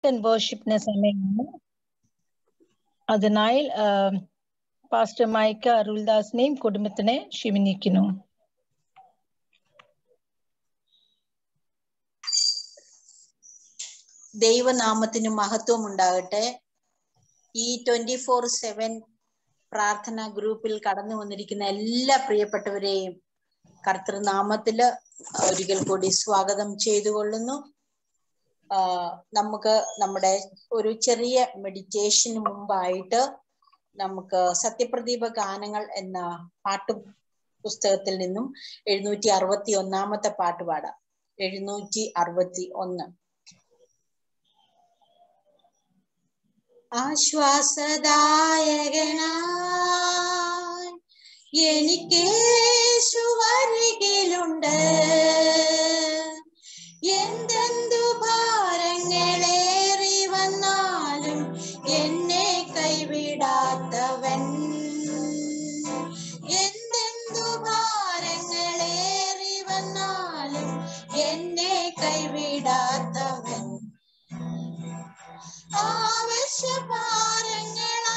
And വേർഷിപ്പിന് സമയമാണ് അതിനായി pastor mica അരുൾദാസിനെയും കുടുംബത്തിനെ ക്ഷമിക്കുന്നു ദൈവനാമത്തിന് മഹത്വം ഉണ്ടാകട്ടെ ഈ ട്വന്റി ഫോർ സെവൻ പ്രാർത്ഥന ഗ്രൂപ്പിൽ കടന്നു വന്നിരിക്കുന്ന എല്ലാ പ്രിയപ്പെട്ടവരെയും കർത്തൃനാമത്തില് ഒരിക്കൽ കൂടി സ്വാഗതം ചെയ്തുകൊള്ളുന്നു നമുക്ക് നമ്മുടെ ഒരു ചെറിയ മെഡിറ്റേഷന് മുമ്പായിട്ട് നമുക്ക് സത്യപ്രദീപ ഗാനങ്ങൾ എന്ന പാട്ട് പുസ്തകത്തിൽ നിന്നും എഴുന്നൂറ്റി അറുപത്തി ഒന്നാമത്തെ പാട്ട് പാടാം എഴുന്നൂറ്റി അറുപത്തി ഒന്ന് ആശ്വാസദായകനായി എനിക്കേശു വരികിലുണ്ട് എന്തെന്തു ഭാരങ്ങളേറി വന്നാലും എന്നെ കൈവിടാത്തവൻ എന്തെന്തു ഭാരങ്ങളേറി വന്നാലും എന്നെ കൈവിടാത്തവൻ ആവശ്യഭാരങ്ങളാ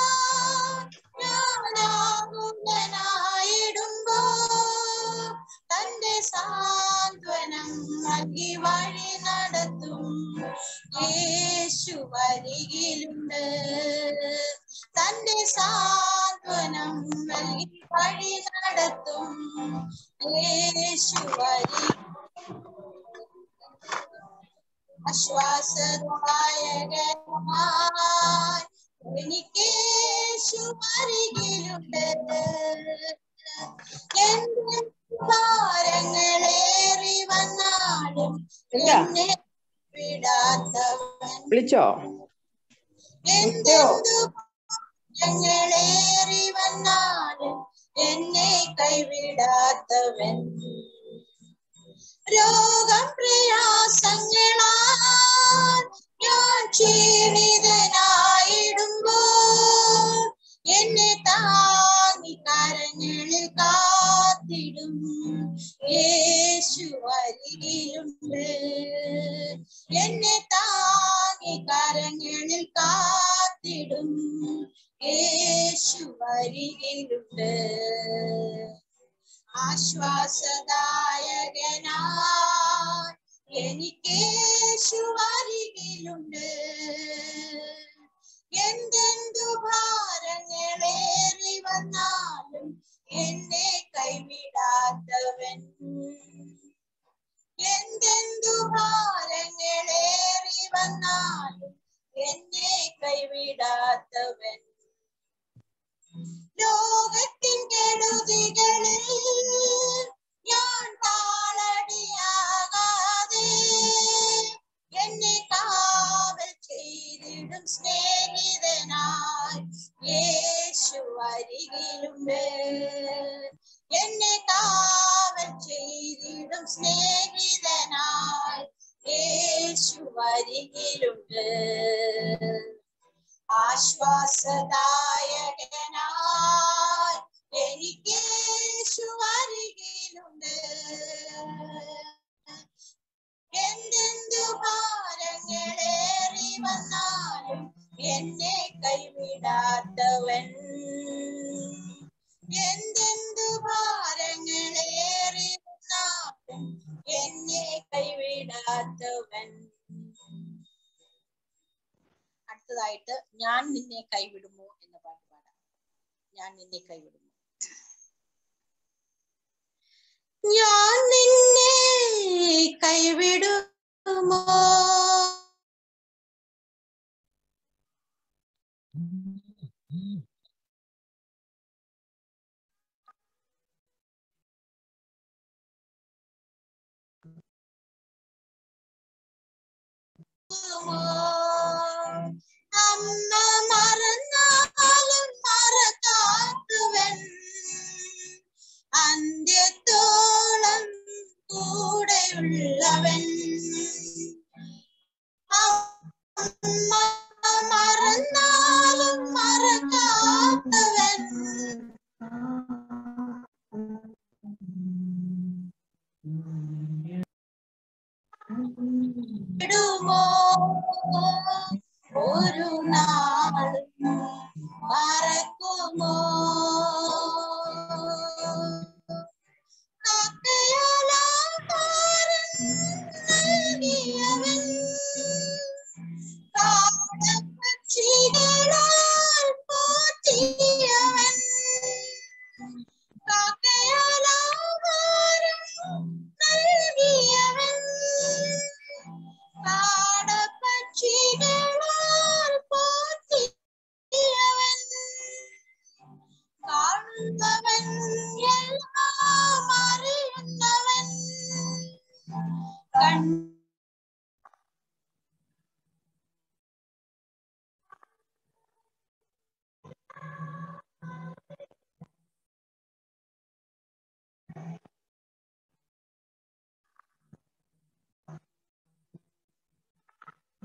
ഞാനാകുലനായിടുമ്പോ തന്റെ സാന്ത്വനം നൽകി വഴി നടത്തും യേശു വരികിലുണ്ട് തന്റെ സാന്ത്വനം നൽകി വഴി നടത്തും യേശു വരി ആശ്വാസദായകമായി എനിക്കേശു അരികിലുണ്ട് എന്റെ ഭാരങ്ങളേറി വന്നാലും എന്നെ വിടാത്തവൻ വിളിച്ചോ എന്തെന്തു ഭാരങ്ങളേറി വന്നാലും എന്നെ കൈവിടാത്തവൻ രോഗം പ്രയാസങ്ങളാൽ ഞാൻ ക്ഷീണിതനായിടുമ്പോൾ എന്നെ താങ്ങി കരങ്ങളിൽ കാത്തിടും യേശു അരികിലുണ്ട് എന്നെ താങ്ങി കരങ്ങളിൽ കാത്തിടും യേശു അരികിലുണ്ട് ആശ്വാസദായകനായി എനിക്കേശു അരികിലുണ്ട് എന്തെന്തു ഭാരങ്ങളേറി വന്നാലും എന്നെ കൈവിടാത്തവൻ എന്തെന്തു ഭാരങ്ങളേറി വന്നാലും എന്നെ കൈവിടാത്തവൻ ലോകത്തിൻ കെടുതികളിൽ ഞാൻ താളടിയാകാതെ എന്നെ കാവൽ ചെയ്തിടും സ്നേഹിതനായി യേശു അരികിലുണ്ട് എന്നെ കാവൽ ചെയ്തിടും സ്നേഹിതനായി യേശു അരികിലുണ്ട് ആശ്വാസദായകനായി എനിക്കേശു അരികിലുണ്ട് എന്തെന്തു ഭാരങ്ങളേറി വന്നാലും എന്നെ കൈവിടാത്തവൻ എന്തെന്തു ഭാരങ്ങളേറി വന്നാലും എന്നെ കൈവിടാത്തവൻ അടുത്തതായിട്ട് ഞാൻ നിന്നെ കൈവിടുമോ എന്ന പാട്ട് പാടാം ഞാൻ നിന്നെ കൈവിടുമോ ഞാൻ നിന്നെ കൈവിടുമോ അമ്മ മറന്നാലും മറക്കാത്തവൻ അന്ത്യത്തോളം കൂടെയുള്ളവൻ അമ്മ മറന്നാലും മറക്കാത്തവൻ വിടുമോ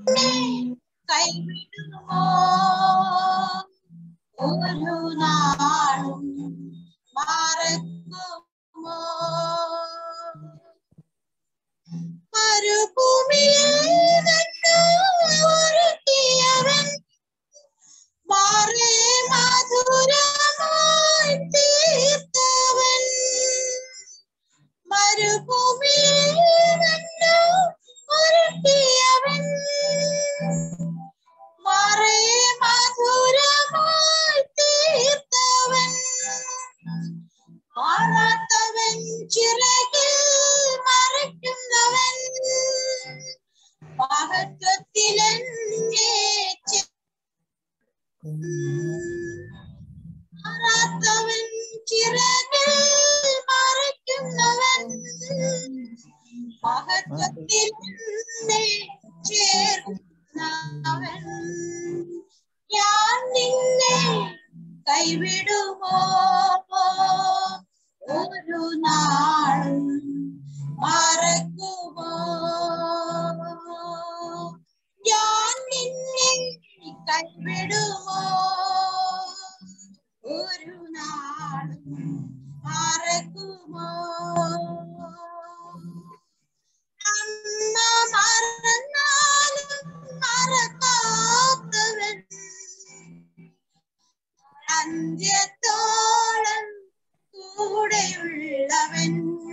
നിന്നെ കൈവിടുമോ ഒരു നാളും മറക്കുമോ മരുഭൂമിയിൽ ഒരുക്കിയവൻ മാറേ മധുരമായി തീർത്തവൻ മരുഭൂമിയിൽ ഒരുക്കിയവൻ മാറേ മധുരമായി തീർത്തവൻ മാറാത്തവൻ ചിറകിൽ മറയ്ക്കുന്നവൻ മഹത്വത്തിലെന്നെ മാറാത്തവൻ ചിറകിൽ മറയ്ക്കുന്നവൻ മഹത്വത്തിൽ നിന്നെ ചേർന്നവൻ ഞാൻ നിന്നെ കൈവിടുമോ ഒരു നാളും മറക്കുമോ ഞാൻ നിന്നെ കൈവിടുമോ ഒരു നാളും മറക്കുമോ അമ്മ മറന്നാലും മറക്കാത്തവൻ അന്ത്യത്തോളം കൂടെയുള്ളവൻ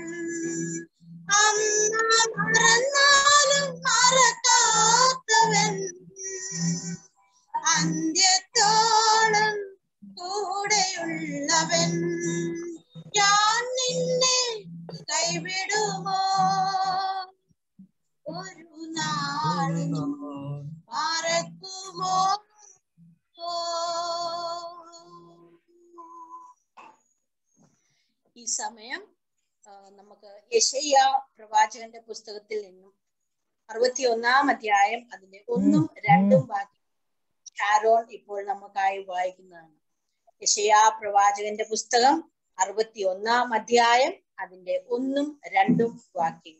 അമ്മ മറന്നാലും മറക്കാത്തവൻ അന്ത്യത്തോളം കൂടെയുള്ളവൻ ഞാൻ നിന്നെ കൈവിടുമോ ഒരു നാളും മറക്കുമോ ഈ സമയം ആ, നമുക്ക് യശയ്യ പ്രവാചകന്റെ പുസ്തകത്തിൽ നിന്നും അറുപത്തി ഒന്നാം അധ്യായം അതിന്റെ ഒന്നും രണ്ടും വാക്യം ഷാരോൺ ഇപ്പോൾ നമുക്കായി വായിക്കുന്നതാണ് യശയാ പ്രവാചകന്റെ പുസ്തകം അറുപത്തി ഒന്നാം അധ്യായം അതിന്റെ ഒന്നും രണ്ടും വാക്യങ്ങൾ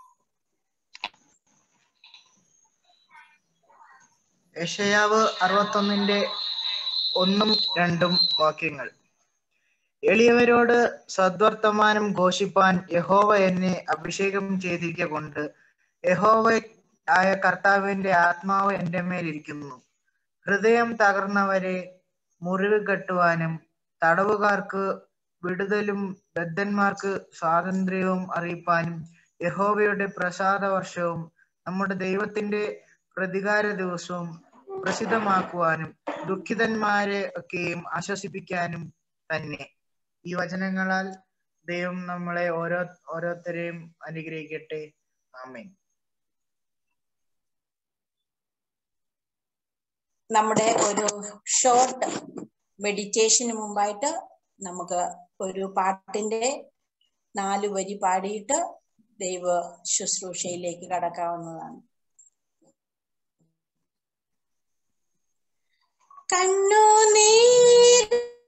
യശയാവ് അറുപത്തൊന്നിന്റെ ഒന്നും രണ്ടും വാക്യങ്ങൾ എളിയവരോട് സദ്വർത്തമാനം ഘോഷിപ്പാൻ യഹോവ എന്നെ അഭിഷേകം ചെയ്തിരിക്ക കൊണ്ട് യഹോവ ആയ കർത്താവിന്റെ ആത്മാവ് എന്റെ മേലിരിക്കുന്നു ഹൃദയം തകർന്നവരെ മുറിവ് കെട്ടുവാനും തടവുകാർക്ക് വിടുതലും ബദ്ധന്മാർക്ക് സ്വാതന്ത്ര്യവും അറിയിപ്പാനും യഹോവയുടെ പ്രസാദ വർഷവും നമ്മുടെ ദൈവത്തിന്റെ പ്രതികാര ദിവസവും പ്രസിദ്ധമാക്കുവാനും ദുഃഖിതന്മാരെ ഒക്കെയും ആശ്വസിപ്പിക്കാനും തന്നെ ഈ വചനങ്ങളാൽ ദൈവം നമ്മളെ ഓരോ ഓരോരുത്തരെയും അനുഗ്രഹിക്കട്ടെ ആമേൻ നമ്മുടെ ഒരു ഷോർട്ട് മെഡിറ്റേഷന് മുമ്പായിട്ട് നമുക്ക് ഒരു പാട്ടിന്റെ നാല് വരി പാടിയിട്ട് ദൈവ ശുശ്രൂഷയിലേക്ക് കടക്കാവുന്നതാണ് കണ്ണുനീർ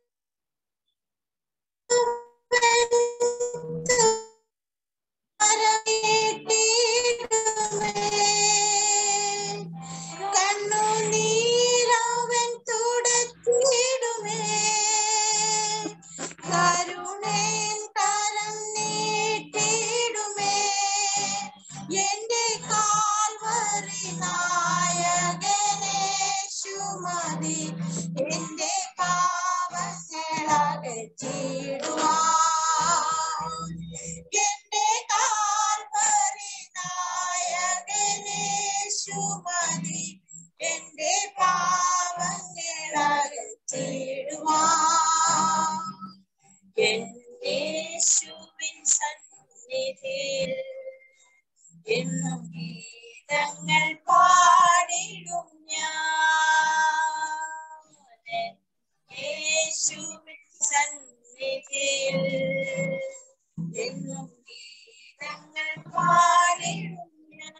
കണ്ണുനീരവൻ തുടച്ചിടുമേ കരുണേൻ കരം നീട്ടിടുമേ എന്റെ കാൽവറി നായകനേശുമതി എന്റെ പാവങ്ങളകറ്റിടുവാൻ എന്റെ കാൽവറി നായകനേശുമതി എന്റെ പാവങ്ങളകറ്റിടുവാൻ എന്നേശുവിൻ സന്നിധിയിൽ എന്നും ഗീതങ്ങൾ പാടിടും ഞാൻ യേശുവിൻ സന്നിധിയിൽ എന്നും ഗീതങ്ങൾ പാടിടും ഞാൻ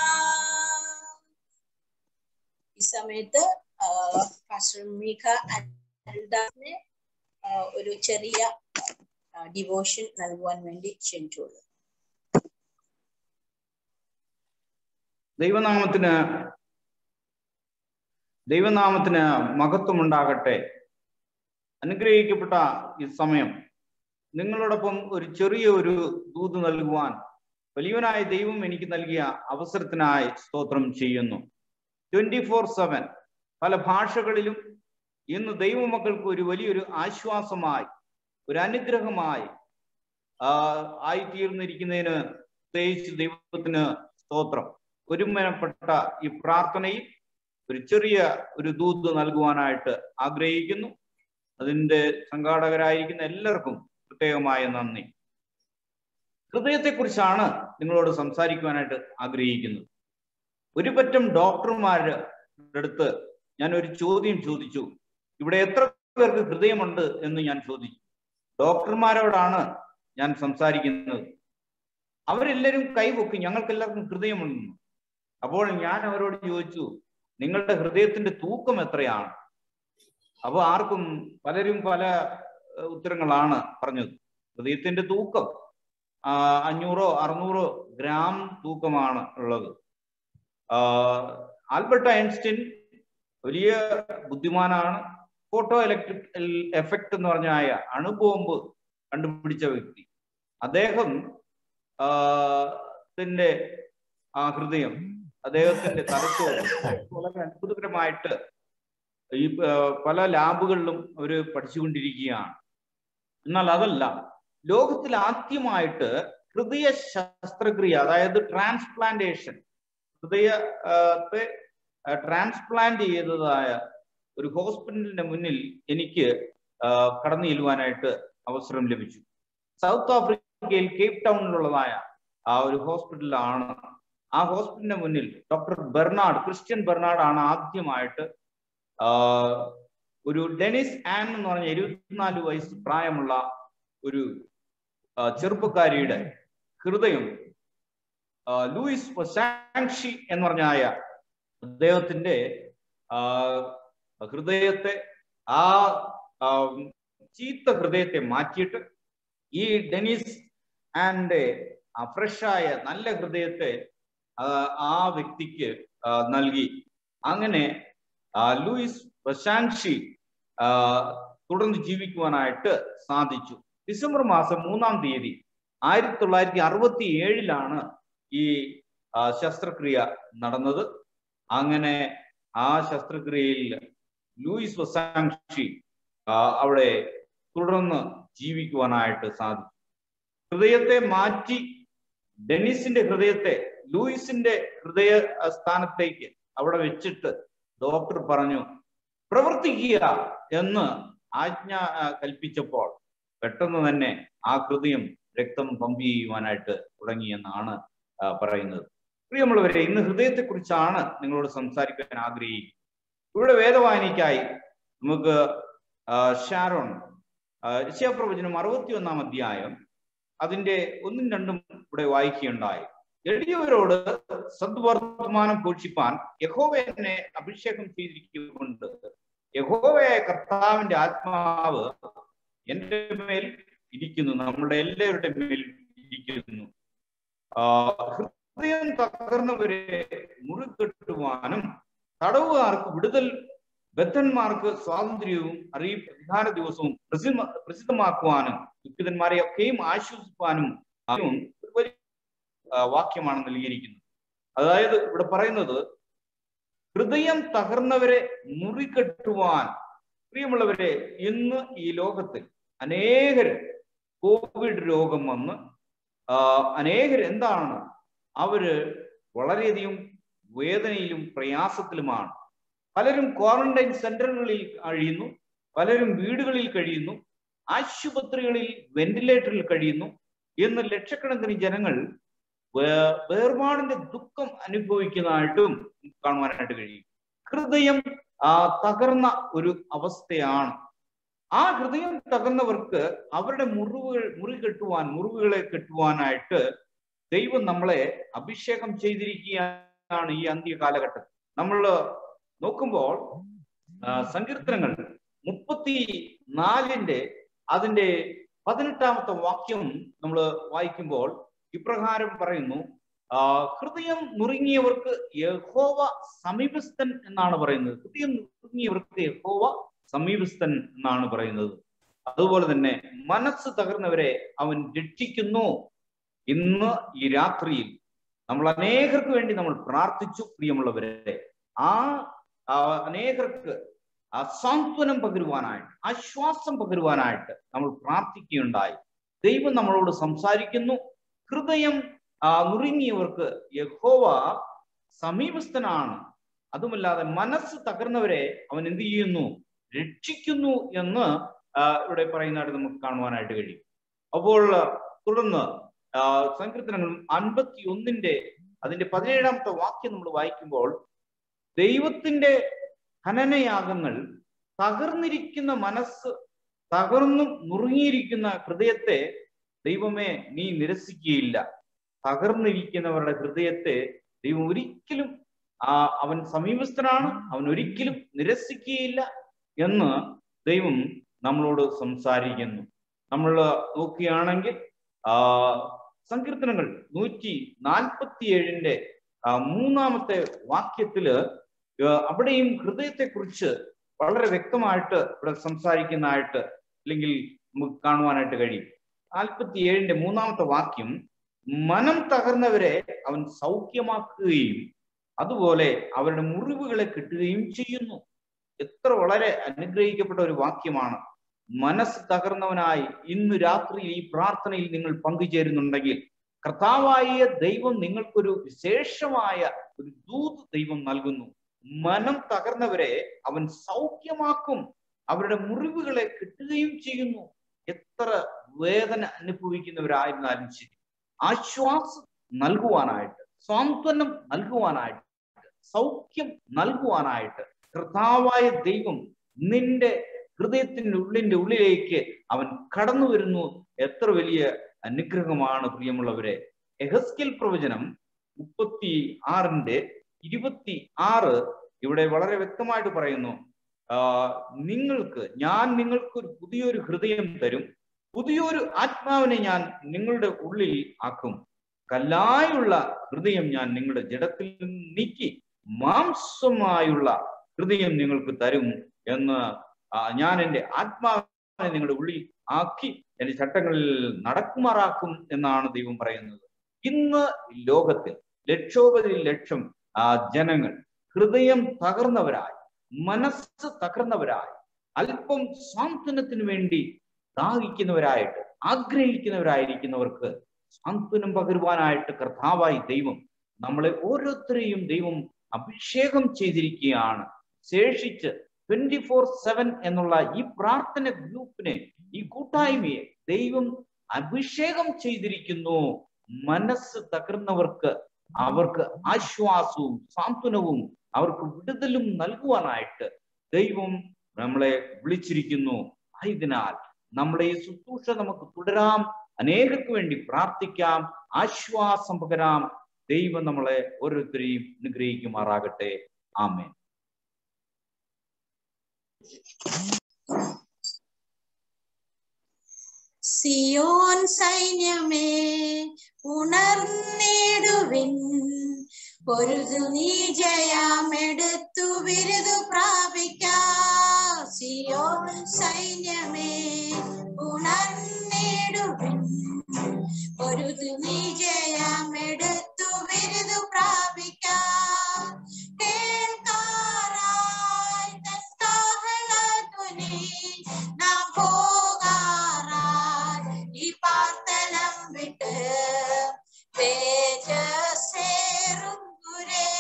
ഈ സമയത്ത് പാസ്റ്റർ മീഖ അൽദാസിനെ ആ, ഒരു ചെറിയ ഡിവോഷൻ നൽകുവാൻ വേണ്ടി ക്ഷണിച്ചോളൂ ദൈവനാമത്തിന് ദൈവനാമത്തിന് മഹത്വമുണ്ടാകട്ടെ അനുഗ്രഹിക്കപ്പെട്ട ഈ സമയം നിങ്ങളോടൊപ്പം ഒരു ചെറിയ ഒരു ദൂത് നൽകുവാൻ വലിയവനായ ദൈവം എനിക്ക് നൽകിയ അവസരത്തിനായി സ്തോത്രം ചെയ്യുന്നു ട്വന്റി ഫോർ സെവൻ പല ഭാഷകളിലും ഇന്ന് ദൈവമക്കൾക്ക് ഒരു വലിയൊരു ആശ്വാസമായി ഒരു അനുഗ്രഹമായി ആ ആയിത്തീർന്നിരിക്കുന്നതിന് പ്രത്യേകിച്ച് ദൈവത്തിന് സ്തോത്രം ഒരുമനപ്പെട്ട ഈ പ്രാർത്ഥനയിൽ ഒരു ചെറിയ ഒരു ദൂത് നൽകുവാനായിട്ട് ആഗ്രഹിക്കുന്നു അതിൻ്റെ സംഘാടകരായിരിക്കുന്ന എല്ലാവർക്കും പ്രത്യേകമായ നന്ദി ഹൃദയത്തെക്കുറിച്ചാണ് നിങ്ങളോട് സംസാരിക്കുവാനായിട്ട് ആഗ്രഹിക്കുന്നത് ഒരു പറ്റം ഡോക്ടർമാരുടെ അടുത്ത് ഞാൻ ഒരു ചോദ്യം ചോദിച്ചു ഇവിടെ എത്ര പേർക്ക് ഹൃദയമുണ്ട് എന്ന് ഞാൻ ചോദിച്ചു ഡോക്ടർമാരോടാണ് ഞാൻ സംസാരിക്കുന്നത് അവരെല്ലാവരും കൈപൊക്കി ഞങ്ങൾക്ക് എല്ലാവർക്കും ഹൃദയമുണ്ടെന്ന് അപ്പോൾ ഞാൻ അവരോട് ചോദിച്ചു നിങ്ങളുടെ ഹൃദയത്തിന്റെ തൂക്കം എത്രയാണ് അപ്പോൾ ആർക്കും പലരും പല ഉത്തരങ്ങളാണ് പറഞ്ഞത് ഹൃദയത്തിന്റെ തൂക്കം അഞ്ഞൂറോ അറുന്നൂറോ ഗ്രാം തൂക്കമാണ് ഉള്ളത് ആൽബർട്ട് ഐൻസ്റ്റീൻ വലിയ ബുദ്ധിമാനാണ് ഫോട്ടോ ഇലക്ട്രിക് എഫക്ട് എന്ന് പറഞ്ഞ അണുബോംബ് കണ്ടുപിടിച്ച വ്യക്തി അദ്ദേഹം ത്തിന്റെ ആ ഹൃദയം അദ്ദേഹത്തിന്റെ തലച്ചോറ് വളരെ അത്ഭുതകരമായിട്ട് ഈ പല ലാബുകളിലും അവർ പഠിച്ചുകൊണ്ടിരിക്കുകയാണ് എന്നാൽ അതല്ല ലോകത്തിൽ ആദ്യമായിട്ട് ഹൃദയ ശസ്ത്രക്രിയ അതായത് ട്രാൻസ്പ്ലാന്റേഷൻ ഹൃദയത്തെ ട്രാൻസ്പ്ലാന്റ് ചെയ്തതായ ഒരു ഹോസ്പിറ്റലിന്റെ മുന്നിൽ എനിക്ക് കടന്നു ചെല്ലുവാനായിട്ട് അവസരം ലഭിച്ചു സൗത്ത് ആഫ്രിക്കയിൽ കേപ്പ് ടൗണിലുള്ളതായ ആ ഒരു ഹോസ്പിറ്റലാണ് ആ ഹോസ്പിറ്റലിന്റെ മുന്നിൽ ഡോക്ടർ ബെർണാഡ് ക്രിസ്ത്യൻ ബെർണാഡ് ആണ് ആദ്യമായിട്ട് ഒരു ഡെനിസ് ആൻ എന്ന് പറഞ്ഞ ഇരുപത്തിനാല് വയസ്സ് പ്രായമുള്ള ഒരു ചെറുപ്പക്കാരിയുടെ ഹൃദയം ലൂയിസ് പൊസാങ്ഷി എന്ന് പറഞ്ഞായ അദ്ദേഹത്തിന്റെ ഹൃദയത്തെ ആ ചീത്ത ഹൃദയത്തെ മാറ്റിയിട്ട് ഈ ഡെനിസ് ആൻഡ് ആ ഫ്രഷായ നല്ല ഹൃദയത്തെ ആ വ്യക്തിക്ക് നൽകി അങ്ങനെ ലൂയിസ് ബഷാൻഷി തുടർന്ന് ജീവിക്കുവാനായിട്ട് സാധിച്ചു ഡിസംബർ മാസം മൂന്നാം തീയതി ആയിരത്തി തൊള്ളായിരത്തി അറുപത്തി ഏഴിലാണ് ഈ ശസ്ത്രക്രിയ നടന്നത് അങ്ങനെ ആ ശസ്ത്രക്രിയയിൽ ലൂയിസ് വസാങ്ഷി അവിടെ തുടർന്ന് ജീവിക്കുവാനായിട്ട് സാധിച്ചു ഹൃദയത്തെ മാറ്റി ഡെന്നിസിന്റെ ഹൃദയത്തെ ലൂയിസിന്റെ ഹൃദയ സ്ഥാനത്തേക്ക് അവിടെ വെച്ചിട്ട് ഡോക്ടർ പറഞ്ഞു പ്രവർത്തിക്കുക എന്ന് ആജ്ഞ കൽപ്പിച്ചപ്പോൾ പെട്ടെന്ന് തന്നെ ആ ഹൃദയം രക്തം പമ്പ് ചെയ്യുവാനായിട്ട് തുടങ്ങിയെന്നാണ് പറയുന്നത് പ്രിയമുള്ളവരെ ഇന്ന് ഹൃദയത്തെക്കുറിച്ചാണ് നിങ്ങളോട് സംസാരിക്കാൻ ആഗ്രഹിക്കുന്നത് ഇവിടെ വേദവായനയ്ക്കായി നമുക്ക് ഷാരോൺ ഋഷ്യപ്രവചനം അറുപത്തി ഒന്നാം അധ്യായം അതിന്റെ ഒന്നും രണ്ടും ഇവിടെ വായിക്കുകയുണ്ടായി എളിയവരോട് സദ്വർത്തമാനം ഘോഷിപ്പാൻ യഹോവ എന്നെ അഭിഷേകം ചെയ്തിരിക്കുകൊണ്ട് യഹോവയായ കർത്താവിന്റെ ആത്മാവ് എന്റെ മേൽ ഇരിക്കുന്നു നമ്മുടെ എല്ലാവരുടെ മേൽ ഇരിക്കുന്നു ഹൃദയം തകർന്നവരെ മുറികെട്ടുവാനും തടവുകാർക്ക് വിടുതൽ ബദ്ധന്മാർക്ക് സ്വാതന്ത്ര്യവും അറിയിപ്പ് വിധാന ദിവസവും പ്രസിദ്ധ പ്രസിദ്ധമാക്കുവാനും ദുഃഖിതന്മാരെ ഒക്കെയും ആശ്വസിപ്പാനും ഒരു വലിയ വാക്യമാണ് നൽകിയിരിക്കുന്നത് അതായത് ഇവിടെ പറയുന്നത് ഹൃദയം തകർന്നവരെ മുറികെട്ടുവാൻ പ്രിയമുള്ളവരെ ഇന്ന് ഈ ലോകത്തിൽ അനേകര് കോവിഡ് രോഗം വന്ന് അനേകർ എന്താണ് അവര് വളരെയധികം വേദനയിലും പ്രയാസത്തിലുമാണ് പലരും ക്വാറന്റൈൻ സെന്ററുകളിൽ കഴിയുന്നു പലരും വീടുകളിൽ കഴിയുന്നു ആശുപത്രികളിൽ വെന്റിലേറ്ററിൽ കഴിയുന്നു എന്ന് ലക്ഷക്കണക്കിന് ജനങ്ങൾ വേർപാടിന്റെ ദുഃഖം അനുഭവിക്കുന്നതായിട്ടും കാണുവാനായിട്ട് കഴിയും ഹൃദയം ആ തകർന്ന ഒരു അവസ്ഥയാണ് ആ ഹൃദയം തകർന്നവർക്ക് അവരുടെ മുറിവുകൾ മുറി കെട്ടുവാൻ മുറിവുകളെ കെട്ടുവാനായിട്ട് ദൈവം നമ്മളെ അഭിഷേകം ചെയ്തിരിക്കുകയാണ് ഈ അന്ത്യ കാലഘട്ടം നമ്മൾ നോക്കുമ്പോൾ സങ്കീർത്തനങ്ങൾ മുപ്പത്തി നാലിന്റെ അതിന്റെ പതിനെട്ടാമത്തെ വാക്യം നമ്മൾ വായിക്കുമ്പോൾ ഇപ്രകാരം പറയുന്നു ആ, ഹൃദയം നുറുങ്ങിയവർക്ക് യഹോവ സമീപസ്ഥൻ എന്നാണ് പറയുന്നത് ഹൃദയം നുറുങ്ങിയവർക്ക് യഹോവ സമീപസ്ഥൻ എന്നാണ് പറയുന്നത് അതുപോലെ തന്നെ മനസ്സ് തകർന്നവരെ അവൻ രക്ഷിക്കുന്നു ഇന്ന് ഈ രാത്രിയിൽ നമ്മൾ അനേകർക്ക് വേണ്ടി നമ്മൾ പ്രാർത്ഥിച്ചു പ്രിയമുള്ളവരെ ആ ആ അനേകർക്ക് ആ സാന്ത്വനം പകരുവാനായിട്ട് ആശ്വാസം പകരുവാനായിട്ട് നമ്മൾ പ്രാർത്ഥിക്കുകയുണ്ടായി ദൈവം നമ്മളോട് സംസാരിക്കുന്നു ഹൃദയം ആ നുറുങ്ങിയവർക്ക് യഹോവ സമീപസ്ഥനാണ് അതുമല്ലാതെ മനസ്സ് തകർന്നവരെ അവൻ എന്ത് ചെയ്യുന്നു രക്ഷിക്കുന്നു എന്ന് ആ, ഇവിടെ പറയുന്നതായിട്ട് നമുക്ക് കാണുവാനായിട്ട് കഴിയും അപ്പോൾ ആ, തുടർന്ന് ആ, സങ്കീർത്തനങ്ങൾ അൻപത്തി ഒന്നിന്റെ അതിന്റെ പതിനേഴാമത്തെ വാക്യം നമ്മൾ വായിക്കുമ്പോൾ ദൈവത്തിന്റെ ഹനനയാഗങ്ങൾ തകർന്നിരിക്കുന്ന മനസ്സ് തകർന്നും നുറുങ്ങിയിരിക്കുന്ന ഹൃദയത്തെ ദൈവമേ നീ നിരസിക്കുകയില്ല തകർന്നിരിക്കുന്നവരുടെ ഹൃദയത്തെ ദൈവം ഒരിക്കലും ആ അവൻ സമീപസ്ഥനാണ് അവൻ ഒരിക്കലും നിരസിക്കുകയില്ല എന്ന് ദൈവം നമ്മളോട് സംസാരിക്കുന്നു നമ്മൾ നോക്കുകയാണെങ്കിൽ ആ സങ്കീർത്തനങ്ങൾ നൂറ്റി നാൽപ്പത്തിയേഴിന്റെ ആ, മൂന്നാമത്തെ വാക്യത്തില് ആ, അവിടെയും ഹൃദയത്തെക്കുറിച്ച് വളരെ വ്യക്തമായിട്ട് ഇവിടെ സംസാരിക്കുന്നതായിട്ട് അല്ലെങ്കിൽ നമുക്ക് കാണുവാനായിട്ട് കഴിയും നാൽപ്പത്തി ഏഴിന്റെ മൂന്നാമത്തെ വാക്യം മനം തകർന്നവരെ അവൻ സൗഖ്യമാക്കുകയും അതുപോലെ അവരുടെ മുറിവുകളെ കിട്ടുകയും ചെയ്യുന്നു എത്ര വളരെ അനുഗ്രഹിക്കപ്പെട്ട ഒരു വാക്യമാണ് മനസ്സ് തകർന്നവനായി ഇന്ന് രാത്രിയിൽ ഈ പ്രാർത്ഥനയിൽ നിങ്ങൾ പങ്കുചേരുന്നുണ്ടെങ്കിൽ കർത്താവായ ദൈവം നിങ്ങൾക്കൊരു വിശേഷമായ ഒരു ദൂത് ദൈവം നൽകുന്നു മനം തകർന്നവരെ അവൻ സൗഖ്യമാക്കും അവരുടെ മുറിവുകളെ കിട്ടുകയും ചെയ്യുന്നു എത്ര വേദന അനുഭവിക്കുന്നവരായിരുന്നാലും ശരി ആശ്വാസം നൽകുവാനായിട്ട് സാന്ത്വനം നൽകുവാനായിട്ട് സൗഖ്യം നൽകുവാനായിട്ട് കർത്താവായ ദൈവം നിന്റെ ഹൃദയത്തിന്റെ ഉള്ളിന്റെ ഉള്ളിലേക്ക് അവൻ കടന്നു വരുന്നു എത്ര വലിയ അനുഗ്രഹമാണ് പ്രിയമുള്ളവരെ എഹസ്കേൽ പ്രവചനം മുപ്പത്തി ആറിന്റെ ഇരുപത്തി ആറ് ഇവിടെ വളരെ വ്യക്തമായിട്ട് പറയുന്നു ആ, നിങ്ങൾക്ക് ഞാൻ നിങ്ങൾക്ക് ഒരു പുതിയൊരു ഹൃദയം തരും പുതിയൊരു ആത്മാവിനെ ഞാൻ നിങ്ങളുടെ ഉള്ളിൽ ആക്കും കല്ലായുള്ള ഹൃദയം ഞാൻ നിങ്ങളുടെ ജഡത്തിൽ നിന്ന് നീക്കി മാംസമായുള്ള ഹൃദയം നിങ്ങൾക്ക് തരും എന്ന് ആ, ഞാൻ എൻ്റെ ആത്മാവിനെ നിങ്ങളുടെ ഉള്ളിൽ ആക്കി എന്റെ ചട്ടങ്ങളിൽ നടക്കുമാറാക്കും എന്നാണ് ദൈവം പറയുന്നത് ഇന്ന് ലോകത്തിൽ ലക്ഷോപതി ലക്ഷം ആ ജനങ്ങൾ ഹൃദയം തകർന്നവരായി മനസ്സ് തകർന്നവരായി അല്പം സാന്ത്വനത്തിന് വേണ്ടി ദാഹിക്കുന്നവരായിട്ട് ആഗ്രഹിക്കുന്നവരായിരിക്കുന്നവർക്ക് സാന്ത്വനം പകരുവാനായിട്ട് കർത്താവായി ദൈവം നമ്മളെ ഓരോരുത്തരെയും ദൈവം അഭിഷേകം ചെയ്തിരിക്കുകയാണ് ശേഷിച്ച് ട്വന്റി ഫോർ സെവൻ എന്നുള്ള ഈ പ്രാർത്ഥന ഗ്രൂപ്പിനെ ഈ കൂട്ടായ്മയെ ദൈവം അഭിഷേകം ചെയ്തിരിക്കുന്നു മനസ്സ് തകർന്നവർക്ക് അവർക്ക് ആശ്വാസവും സാന്ത്വനവും അവർക്ക് വിടുതലും നൽകുവാനായിട്ട് ദൈവം നമ്മളെ വിളിച്ചിരിക്കുന്നു ആയതിനാൽ നമ്മുടെ ഈ ശുശ്രൂഷ നമുക്ക് തുടരാം അനേകർക്ക് വേണ്ടി പ്രാർത്ഥിക്കാം ആശ്വാസം പകരാം ദൈവം നമ്മളെ ഓരോരുത്തരെയും അനുഗ്രഹിക്കുമാറാകട്ടെ ആമേൻ സിയോൻ സൈന്യമേ ഉണർന്നിടുവിൻ പൊരുതു നീ ജയമെടുത്തു ബിരുദു പ്രാപിക്കാം സിയോൻ സൈന്യമേ ഉണർന്നിടുവിൻ പൊരുതു നീ ജയമെടുത്തു ബിരുദു പ്രാപിക്കാം കേൾക്കാറായി തൻ കാഹളധ്വനി നാം പോകാറായി ഈ പാർത്തലം വിട്ട് തേജസ്സേറും ദൂരെ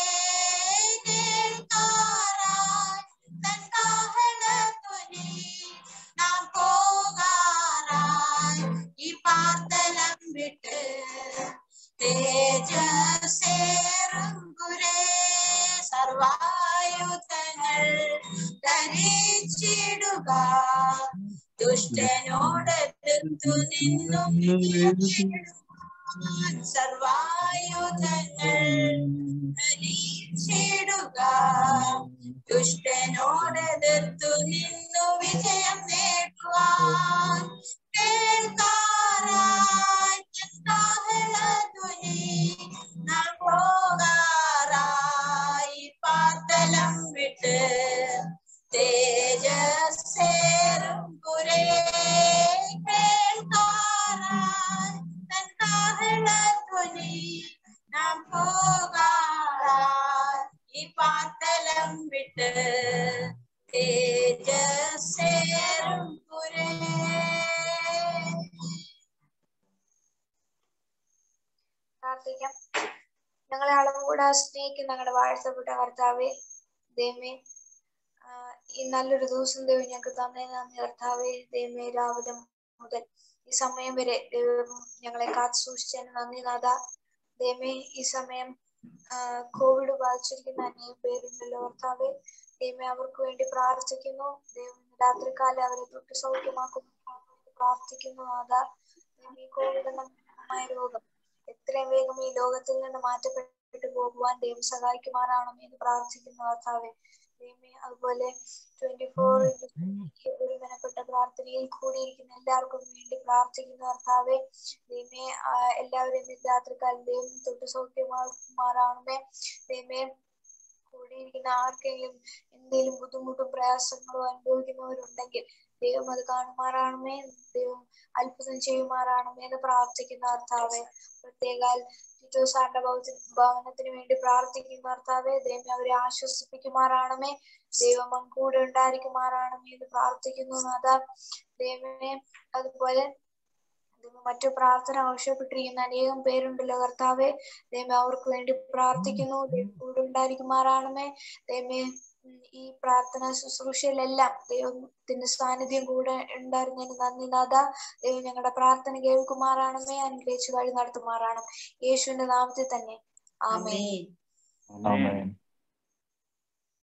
കേൾക്കാറായി തൻ കാഹളധ്വനി നാം പോകാറായി ഈ പാർത്തലം വിട്ട് തേജസ്സേറും ദൂരെ സർവായുധങ്ങൾ ധരിച്ചിടുക ദുഷ്ടനോട് എതിർത്തു നിന്നും നീങ്ങിടുവാൻ സർവായുധങ്ങൾ ധരിച്ചിടുക ദുഷ്ടനോട് എതിർത്തു നിന്നു വിജയം നേടുവാൻ കേൾക്കാറായി കാഹളധ്വനി നാം തേജസ്സേറും പുരേ കേൾക്കാറായി തൻ കാഹളധ്വനി നാം പോകാറായി ഈ പാത്തലം വിട്ട് തേജസ്സേറും പുരേ പ്രാർത്ഥിക്കാം ഞങ്ങളെ അളവ് കൂടെ സ്നേഹിക്കുന്ന ഞങ്ങളുടെ വാഴ്ത്തപ്പെട്ട കർത്താവെ ദൈവമേ ആ, ഈ നല്ലൊരു ദിവസം ദൈവം ഞങ്ങൾക്ക് തന്നെ നന്ദി കർത്താവെ ദൈവമേ രാവിലെ മുതൽ ഈ സമയം വരെ ദൈവം ഞങ്ങളെ കാത്തു സൂക്ഷിച്ചതിന് നന്ദി നാഥ ദൈവമേ ഈ സമയം ആ, കോവിഡ് ബാധിച്ചിരിക്കുന്ന അനേകം പേരുണ്ടല്ലോ കർത്താവെ ദൈവമേ അവർക്ക് വേണ്ടി പ്രാർത്ഥിക്കുന്നു ദൈവം ഇന്ന് രാത്രികാലം അവരെ തൊട്ട് സൗഖ്യമാക്കുന്നു പ്രാർത്ഥിക്കുന്നു നാഥ ദൈവമേ, ഈ കോവിഡ് എന്ന മഹാമായ രോഗം എത്രയും വേഗം ഈ ലോകത്തിൽ നിന്ന് മാറ്റപ്പെട്ടു പോകുവാൻ ദൈവം സഹായിക്കുമാറാണമേ എന്ന് പ്രാർത്ഥിക്കുന്നു കർത്താവെ ദൈവമേ അതുപോലെ ട്വന്റി ഫോർ ഒരുമനപ്പെട്ട പ്രാർത്ഥനയിൽ കൂടിയിരിക്കുന്ന എല്ലാവർക്കും വേണ്ടി പ്രാർത്ഥിക്കുന്നു കർത്താവെ ദൈവമേ ആ, എല്ലാവരെയും ഈ രാത്രികാലം ദൈവം തൊട്ട് സൗഖ്യമാറാണമേ ദൈവമേ കൂടിയിരിക്കുന്ന ആർക്കെങ്കിലും എന്തെങ്കിലും ബുദ്ധിമുട്ടും പ്രയാസങ്ങളോ അനുഭവിക്കുന്നവരുണ്ടെങ്കിൽ ദൈവം അത് കാണുമാറാണമേ ദൈവം അത്ഭുതം ചെയ്യുമാറാണമേ എന്ന് പ്രാർത്ഥിക്കുന്ന കർത്താവെ പ്രത്യേകാൽ ടിറ്റോ സാറിന്റെ ഭവന- ഭവനത്തിന് വേണ്ടി പ്രാർത്ഥിക്കുന്ന കർത്താവെ ദൈവം അവരെ ആശ്വസിപ്പിക്കുമാറാണമേ ദൈവം അങ്ങ് കൂടെ ഉണ്ടായിരിക്കുമാറാണമേ എന്ന് പ്രാർത്ഥിക്കുന്നു നാഥ ദൈവമേ അതുപോലെ ദൈവം മറ്റു പ്രാർത്ഥന ആവശ്യപ്പെട്ടിരിക്കുന്ന അനേകം പേരുണ്ടല്ലോ കർത്താവെ ദൈവമേ അവർക്ക് വേണ്ടി പ്രാർത്ഥിക്കുന്നു ദൈവം കൂടെ ഉണ്ടായിരിക്കുമാറാണമേ ദൈവമേ ഉം, ഈ പ്രാർത്ഥന ശുശ്രൂഷയിലെല്ലാം ദൈവത്തിന്റെ സാന്നിധ്യം കൂടെ ഉണ്ടായിരുന്നതിന് നന്ദി നാഥ ദൈവം ഞങ്ങളുടെ പ്രാർത്ഥന കേൾക്കുമാറാണമേ അനുഗ്രഹിച്ച് വഴി നടത്തുമാറാണം യേശുവിന്റെ നാമത്തിൽ തന്നെ ആമേ ആമേൻ ആമേൻ. ആമേൻ